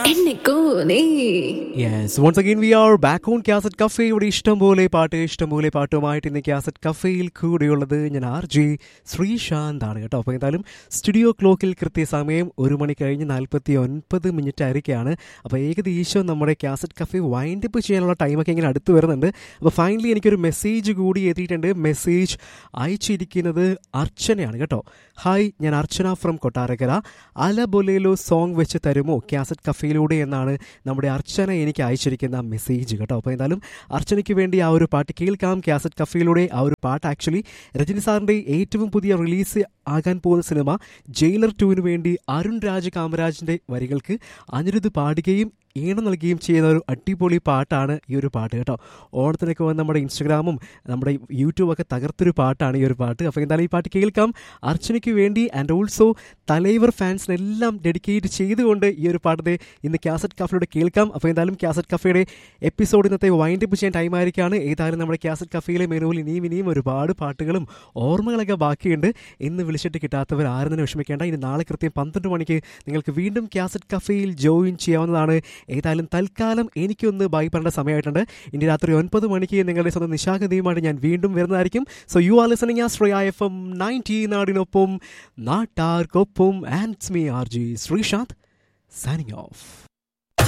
എന്നെക്കോനേ yes once again we are back on cassette cafe ഇവിടെ ഇഷ്ടംപോലെ പാട്ട് ഇഷ്ടംപോലെ പാട്ടുമായിട്ട് ഇന്ന് കാസറ്റ് കഫേയിൽ കൂടെയുള്ളത് ഞാൻ ആർ ജെ ശ്രീശാന്ത് ആണ് കേട്ടോ അപ്പോൾ എന്തായാലും സ്റ്റുഡിയോ ക്ലോക്കിൽ കൃത്യസമയം ഒരു മണി കഴിഞ്ഞ് നാൽപ്പത്തി ഒൻപത് മിനിറ്റ് ആയിരിക്കുകയാണ് അപ്പോൾ ഏകദേശം നമ്മുടെ കാസറ്റ് കഫേ വൈൻഡ് അപ്പ് ചെയ്യാനുള്ള ടൈമൊക്കെ ഇങ്ങനെ അടുത്ത് വരുന്നുണ്ട് അപ്പോൾ ഫൈനലി എനിക്കൊരു മെസ്സേജ് കൂടി എത്തിയിട്ടുണ്ട് മെസ്സേജ് അയച്ചിരിക്കുന്നത് അർച്ചനയാണ് കേട്ടോ ഹായ് ഞാൻ അർച്ചന ഫ്രം കൊട്ടാരക്കര അല ബൊലേലോ സോങ് വെച്ച് തരുമോ കാസറ്റ് കഫേയിലൂടെ എന്നാണ് നമ്മുടെ അർച്ചന എനിക്ക് അയച്ചിരിക്കുന്ന മെസ്സേജ് കേട്ടോ അപ്പോൾ എന്തായാലും അർച്ചനയ്ക്ക് വേണ്ടി ആ ഒരു പാട്ട് കേൾക്കാം കാസറ്റ് കഫേയിലൂടെ ആ ഒരു പാട്ട് ആക്ച്വലി രജനി സാറിൻ്റെ ഏറ്റവും പുതിയ റിലീസ് ആകാൻ പോകുന്ന സിനിമ ജയിലർ ടുവിന് വേണ്ടി അരുൺ രാജ് കാമരാജിൻ്റെ വരികൾക്ക് അനിരുദ്ധ് പാടുകയും ഈണം നൽകുകയും ചെയ്യുന്ന ഒരു അടിപൊളി പാട്ടാണ് ഈ ഒരു പാട്ട് കേട്ടോ ഓണത്തിനൊക്കെ വന്ന് നമ്മുടെ ഇൻസ്റ്റഗ്രാമും നമ്മുടെ യൂട്യൂബൊക്കെ തകർത്തൊരു പാട്ടാണ് ഈ ഒരു പാട്ട് അപ്പോൾ എന്തായാലും ഈ പാട്ട് കേൾക്കാം അർച്ചനയ്ക്ക് വേണ്ടി ആൻഡ് ഓൾസോ തലൈവർ ഫാൻസിനെല്ലാം ഡെഡിക്കേറ്റ് ചെയ്തുകൊണ്ട് ഈ ഒരു പാട്ടത്തെ ഇന്ന് കാസറ്റ് കഫയുടെ കേൾക്കാം അപ്പോൾ എന്തായാലും കാസറ്റ് കഫയുടെ എപ്പിസോഡ് ഇന്നത്തെ വൈൻഡ് അപ്പ് ചെയ്യാൻ ടൈം ആയിരിക്കാണ് ഏതായാലും നമ്മുടെ കാസറ്റ് കഫയിലെ മെനുവിൽ ഇനിയും ഇനിയും ഒരുപാട് പാട്ടുകളും ഓർമ്മകളൊക്കെ ബാക്കിയുണ്ട് ഇന്ന് വിളിച്ചിട്ട് കിട്ടാത്തവർ ആരും തന്നെ വിഷമിക്കേണ്ട ഇനി നാളെ കൃത്യം പന്ത്രണ്ട് മണിക്ക് നിങ്ങൾക്ക് വീണ്ടും കാസറ്റ് കഫയിൽ ജോയിൻ ചെയ്യാവുന്നതാണ് ഏതായാലും തൽക്കാലം എനിക്കൊന്ന് ബൈ പറയേണ്ട സമയമായിട്ടുണ്ട് ഇനി രാത്രി ഒൻപത് മണിക്ക് നിങ്ങളുടെ സ്വന്തം നിശാഗതിയുമായിട്ട് ഞാൻ വീണ്ടും വരുന്നതായിരിക്കും so you are listening Astra F M ninety നാടിനൊപ്പം നാട്ടാർക്കൊപ്പം and me R J Sreesanth signing of